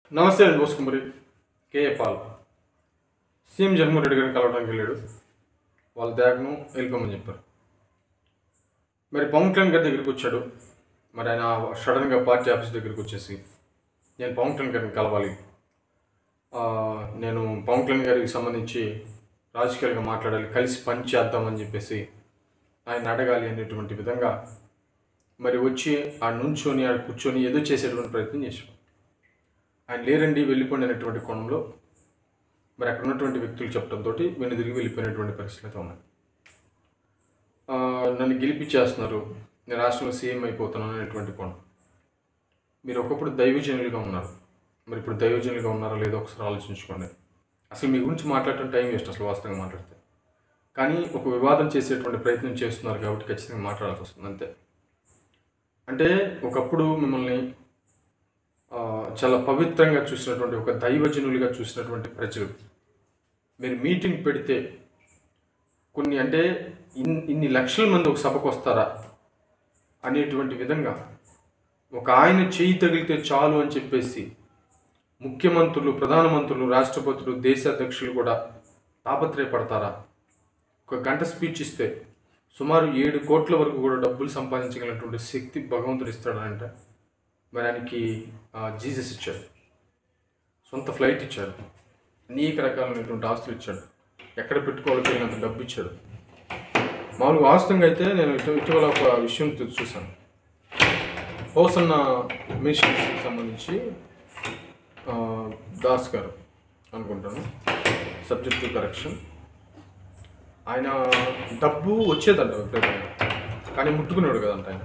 నమస్తే అండి బోసుకుమరి కేఏ పాల్ సీఎం జగన్మోహన్ రెడ్డి గారిని కలవడానికి వెళ్ళాడు వాళ్ళ త్యాగను వెళ్ళిపోమని చెప్పారు మరి పవన్ కళ్యాణ్ గారి దగ్గరికి వచ్చాడు మరి ఆయన సడన్గా పార్టీ ఆఫీస్ దగ్గరికి వచ్చేసి నేను పవన్ కళ్యాణ్ గారిని కలవాలి ఆ, నేను పవన్ కళ్యాణ్ గారికి సంబంధించి రాజకీయాలుగా మాట్లాడాలి కలిసి పని చేద్దామని చెప్పేసి ఆయన అడగాలి అనేటువంటి విధంగా మరి వచ్చి ఆ నుంచొని ఆడ కూర్చొని ఏదో చేసేటువంటి ప్రయత్నం చేశాడు ఆయన లేరండి వెళ్ళిపోండి అనేటువంటి కోణంలో మరి అక్కడ ఉన్నటువంటి వ్యక్తులు చెప్పడంతో వెను తిరిగి వెళ్ళిపోయినటువంటి పరిస్థితులు అయితే ఉన్నాయి ఆ, నన్ను గెలిపించేస్తున్నారు నేను రాష్ట్రంలో సీఎం అయిపోతున్నాను అనేటువంటి కోణం మీరు ఒకప్పుడు దైవజనులుగా ఉన్నారు మరి ఇప్పుడు దైవజనులుగా ఉన్నారా లేదో ఒకసారి ఆలోచించుకోండి అసలు మీ గురించి మాట్లాడటం టైం వేస్ట్ అసలు వాస్తవంగా మాట్లాడితే కానీ ఒక వివాదం చేసేటువంటి ప్రయత్నం చేస్తున్నారు కాబట్టి ఖచ్చితంగా మాట్లాడాల్సి వస్తుంది అంతే అంటే ఒకప్పుడు మిమ్మల్ని ఆ, చాలా పవిత్రంగా చూసినటువంటి ఒక దైవజనులుగా చూసినటువంటి ప్రజలు మీరు మీటింగ్ పెడితే కొన్ని అంటే ఇన్ ఇన్ని లక్షల మంది ఒక సభకు వస్తారా అనేటువంటి విధంగా ఒక ఆయన చేయి తగిలితే చాలు అని చెప్పేసి ముఖ్యమంత్రులు ప్రధానమంత్రులు రాష్ట్రపతులు దేశ అధ్యక్షులు కూడా తాపత్రయపడతారా ఒక గంట స్పీచ్ ఇస్తే సుమారు ఏడు కోట్ల వరకు కూడా డబ్బులు సంపాదించగలిగినటువంటి శక్తి భగవంతుడు ఇస్తాడంట మరి ఆయనకి ఆ, జీసస్ ఇచ్చాడు సొంత ఫ్లైట్ ఇచ్చాడు అనేక రకాలైనటువంటి ఆస్తులు ఇచ్చాడు ఎక్కడ పెట్టుకోవాలో తెలియనంత డబ్బు ఇచ్చాడు మామూలుగా వాస్తవంగా అయితే నేను ఇటు ఇటీవల ఒక విషయం చూ- చూశాను హోసన్న మిషన్స్కి సంబంధించి ఆ, దాస్ గారు అనుకుంటాను సబ్జెక్ట్ కరెక్షన్ ఆయన డబ్బు వచ్చేదంట విపరీతంగా కానీ ముట్టుకున్నాడు కదంట ఆయన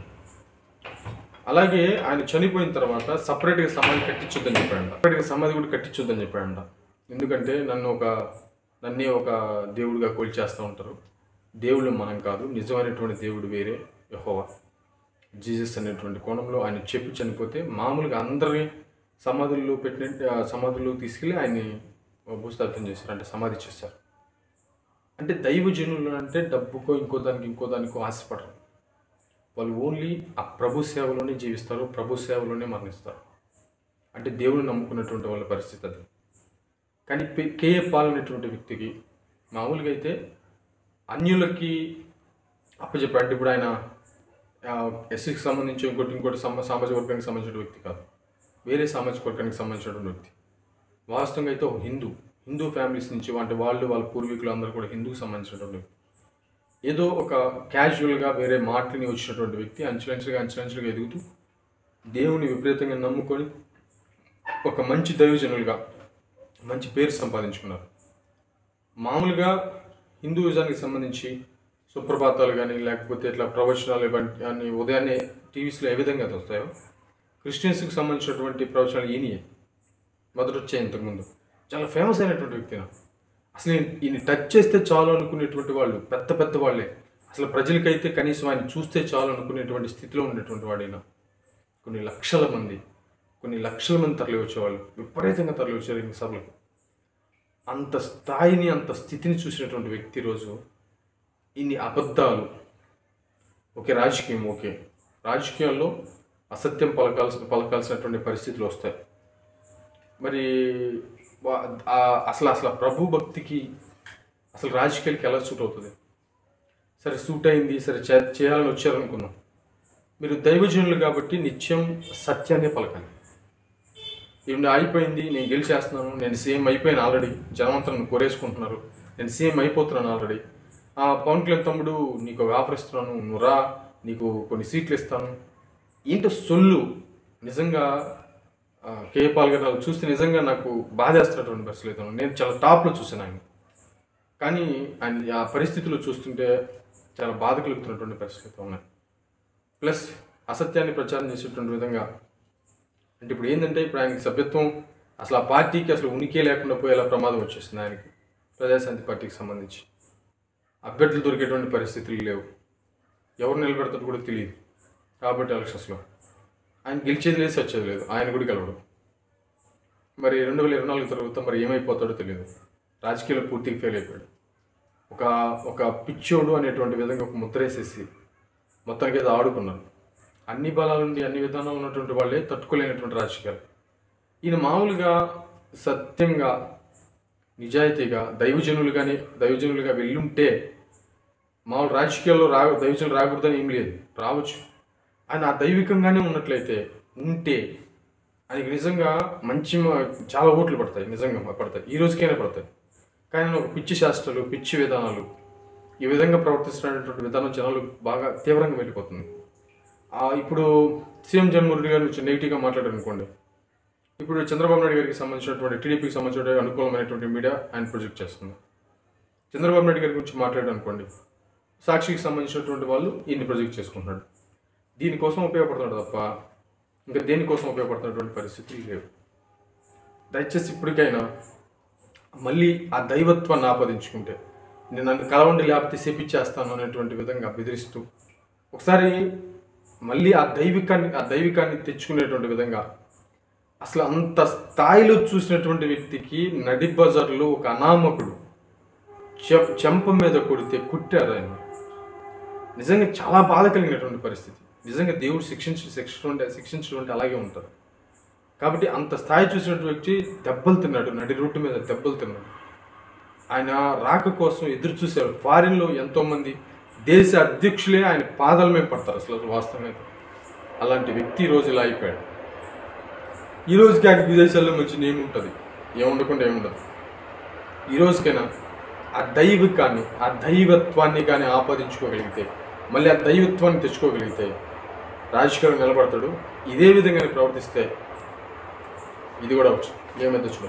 అలాగే ఆయన చనిపోయిన తర్వాత సపరేట్గా సమాధి కట్టించొద్దని చెప్పాడంట సపరేట్గా సమాధి కూడా కట్టించొద్దని చెప్పాడంట ఎందుకంటే నన్ను ఒక నన్నే ఒక దేవుడిగా కొలిచేస్తూ ఉంటారు దేవుడు మనం కాదు నిజమైనటువంటి దేవుడు వేరే యహోవా జీసస్ అనేటువంటి కోణంలో ఆయన చెప్పి చనిపోతే మామూలుగా అందరి సమాధుల్లో పెట్టిన ఆ సమాధుల్లో తీసుకెళ్ళి ఆయన్ని భూస్థాపితం చేశారు అంటే సమాధి చేశారు అంటే దైవజనులు అంటే డబ్బుకో ఇంకో దానికి ఇంకో దానికో ఆశపడరు వాళ్ళు ఓన్లీ ఆ ప్రభు సేవలోనే జీవిస్తారు ప్రభు సేవలోనే మరణిస్తారు అంటే దేవుని నమ్ముకున్నటువంటి వాళ్ళ పరిస్థితి అది కానీ పే- కేఏ పాల్ అనేటువంటి వ్యక్తికి మామూలుగా అయితే అన్యులకి అప్పచెప్పాడు అంటే ఇప్పుడు ఆయన ఎస్సీకి సంబంధించి ఇంకోటి ఇంకోటి సమ సామాజిక వర్గానికి సంబంధించిన వ్యక్తి కాదు వేరే సామాజిక వర్గానికి సంబంధించినటువంటి వ్యక్తి వాస్తవంగా అయితే ఒక హిందూ హిందూ ఫ్యామిలీస్ నుంచి అంటే వాళ్ళు వాళ్ళ పూర్వీకులు అందరూ కూడా హిందూకి సంబంధించినటువంటి వ్యక్తి ఏదో ఒక క్యాజువల్గా వేరే మాటని వచ్చినటువంటి వ్యక్తి అంచులంచులుగా అంచులంచులుగా ఎదుగుతూ దేవుని విపరీతంగా నమ్ముకొని ఒక మంచి దైవజనులుగా మంచి పేరు సంపాదించుకున్నారు మామూలుగా హిందూయిజానికి సంబంధించి సుప్రభాతాలు కానీ లేకపోతే ఇట్లా ప్రవచనాలు ఇవన్నీ కానీ ఉదయాన్నే టీవీస్లో ఏ విధంగా అయితే వస్తాయో క్రిస్టియన్స్కి సంబంధించినటువంటి ప్రవచనాలు ఈయనయే మొదట వచ్చాయి ఇంతకుముందు చాలా ఫేమస్ అయినటువంటి వ్యక్తి నా అసలు ఈయన- ఈయన టచ్ చేస్తే చాలు అనుకునేటువంటి వాళ్ళు పెద్ద పెద్ద వాళ్ళే అసలు ప్రజలకైతే కనీసం ఆయన చూస్తే చాలు అనుకునేటువంటి స్థితిలో ఉండేటువంటి వాడైనా కొన్ని లక్షల మంది కొన్ని లక్షల మంది తరలి వచ్చేవాళ్ళు విపరీతంగా తరలి వచ్చారు ఈ సభలకు అంత స్థాయిని అంత స్థితిని చూసినటువంటి వ్యక్తి ఈరోజు ఇన్ని అబద్ధాలు ఓకే రాజకీయం ఓకే రాజకీయాల్లో అసత్యం పలకాల్సిన పలకాల్సినటువంటి పరిస్థితులు వస్తాయి మరి వా- ఆ- అసలు అసలు ఆ ప్రభు భక్తికి అసలు రాజకీయాలకి ఎలా సూట్ అవుతుంది సరే సూట్ అయింది సరే చే- చేయాలని వచ్చారనుకున్నాం మీరు దైవజనులు కాబట్టి నిత్యం సత్యాన్ని పలకాలి ఇప్పుడు అయిపోయింది నేను గెలిచేస్తున్నాను నేను సీఎం అయిపోయాను ఆల్రెడీ జనమంతా నన్ను కోరేసుకుంటున్నారు నేను సీఎం అయిపోతున్నాను ఆల్రెడీ ఆ పవన్ కళ్యాణ్ తమ్ముడు నీకు ఒక ఆఫర్ ఇస్తున్నాను నువ్వు రా నీకు కొన్ని సీట్లు ఇస్తాను ఏంటో సొల్లు నిజంగా ఆ, కేఏ పాల్ గారు వాళ్ళు చూస్తే నిజంగా నాకు బాధేస్తున్నటువంటి పరిస్థితులు అయితే ఉన్నాయి. నేను చాలా టాప్లో చూశాను ఆయన కానీ ఆయన ఆ పరిస్థితులు చూస్తుంటే చాలా బాధ కలుగుతున్నటువంటి పరిస్థితులు అయితే ఉన్నాయి ప్లస్ అసత్యాన్ని ప్రచారం చేసేటువంటి విధంగా అంటే ఇప్పుడు ఏంటంటే ఇప్పుడు ఆయనకి సభ్యత్వం అసలు ఆ పార్టీకి అసలు ఉనికే లేకుండా పోయేలా ప్రమాదం వచ్చేసింది ఆయనకి ప్రజాశాంతి పార్టీకి సంబంధించి అభ్యర్థులు దొరికేటువంటి పరిస్థితులు లేవు ఎవరు నిలబెడతారు కూడా తెలియదు కాబట్టి ఎలక్షన్స్లో ఆయన గెలిచేది లేదు సచ్చేది లేదు ఆయన కూడా గెలవడు మరి రెండు వేల ఇరవై నాలుగు తర్వాత మరి ఏమైపోతాడో తెలియదు రాజకీయాల్లో పూర్తిగా ఫెయిల్ అయిపోయాడు ఒక ఒక పిచ్చోడు అనేటువంటి విధంగా ఒక ముద్ర వేసేసి మొత్తానికి ఏదో ఆడుకున్నారు అన్ని బలాలుండి అన్ని విధానాలు ఉన్నటువంటి వాళ్ళే తట్టుకోలేనటువంటి రాజకీయాలు ఈయన మామూలుగా సత్యంగా నిజాయితీగా దైవజనులుగానే దైవజనులుగా వెళ్ళుంటే మామూలు రాజకీయాల్లో రా దైవజనులు రాకూడదని ఏం లేదు రావచ్చు ఆయన ఆ దైవికంగానే ఉన్నట్లయితే ఉంటే ఆయనకి నిజంగా మంచి మ- చాలా ఓట్లు పడతాయి నిజంగా పడతాయి ఈ రోజుకైనా పడతాయి కానీ ఆయన ఒక పిచ్చి శాస్త్రాలు పిచ్చి విధానాలు ఈ విధంగా ప్రవర్తిస్తున్నటువంటి విధానం జనాలు బాగా తీవ్రంగా వెళ్ళిపోతుంది ఆ, ఇప్పుడు సీఎం జగన్మోహన్ రెడ్డి గారి నుంచి నెగిటివ్గా మాట్లాడారు అనుకోండి ఇప్పుడు చంద్రబాబు నాయుడు గారికి సంబంధించినటువంటి టీడీపీకి సంబంధించిన అనుకూలమైనటువంటి మీడియా ఆయన ప్రొజెక్ట్ చేస్తుంది చంద్రబాబు నాయుడు గారి గురించి మాట్లాడారు అనుకోండి సాక్షికి సంబంధించినటువంటి వాళ్ళు ఈయన్ని ప్రొజెక్ట్ చేసుకుంటున్నాడు దీనికోసం ఉపయోగపడుతున్నాడు తప్ప ఇంకా దేనికోసం ఉపయోగపడుతున్నటువంటి పరిస్థితి లేవు దయచేసి ఇప్పటికైనా మళ్ళీ ఆ దైవత్వాన్ని ఆపాదించుకుంటే నేను నన్ను కలవండి లేకపోతే చేపిచ్చేస్తాను అనేటువంటి విధంగా బెదిరిస్తూ ఒకసారి మళ్ళీ ఆ దైవికాన్ని ఆ దైవికాన్ని తెచ్చుకునేటువంటి విధంగా అసలు అంత స్థాయిలో చూసినటువంటి వ్యక్తికి నడి బజార్లో ఒక అనామకుడు చె- చెంప మీద కొడితే కుట్టారు ఆయన నిజంగా చాలా బాధ కలిగినటువంటి పరిస్థితి నిజంగా దేవుడు శిక్షించ శిక్షణ శిక్షించడం అంటే అలాగే ఉంటారు కాబట్టి అంత స్థాయి చూసినటువంటి వ్యక్తి దెబ్బలు తిన్నాడు నడి రోడ్డు మీద దెబ్బలు తిన్నాడు ఆయన రాక కోసం ఎదురు చూశారు ఫారిన్లో ఎంతోమంది దేశ అధ్యక్షులే ఆయన పాదాల మీద పడతారు అసలు వాస్తవంగా అయితే. అలాంటి వ్యక్తి ఈ రోజు ఇలా అయిపోయాడు ఈ రోజుకి ఆయన విదేశాల్లో మంచి నేమ్ ఉంటుంది ఏముండకుండా ఏముండదు ఈ రోజుకైనా ఆ దైవికాన్ని ఆ దైవత్వాన్ని కానీ ఆపాదించుకోగలిగితే మళ్ళీ ఆ దైవత్వాన్ని తెచ్చుకోగలిగితే రాజకీయాలు నిలబడతాడు ఇదే విధంగా ప్రవర్తిస్తే ఇది కూడా వచ్చు ఏమైతే చూడ